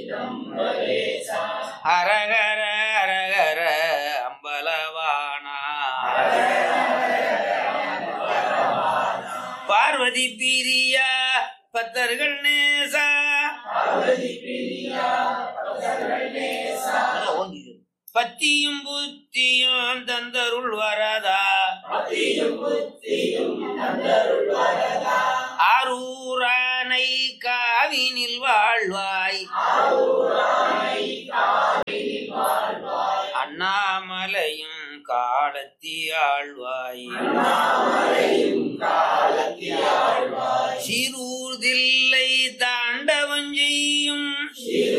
அரகர அரகர அம்பலவானா பார்வதி பிரியா பத்தர்கள் நேசா நல்லா ஓங்கிது. பத்தியும் புத்தியும் தந்தருள் வரதா ஆரூரானை காவினில் வாழ்வாய் அண்ணாமலையும் காலத்தி ஆழ்வாய் சிறூர்தில்லை தாண்டவம் செய்யும்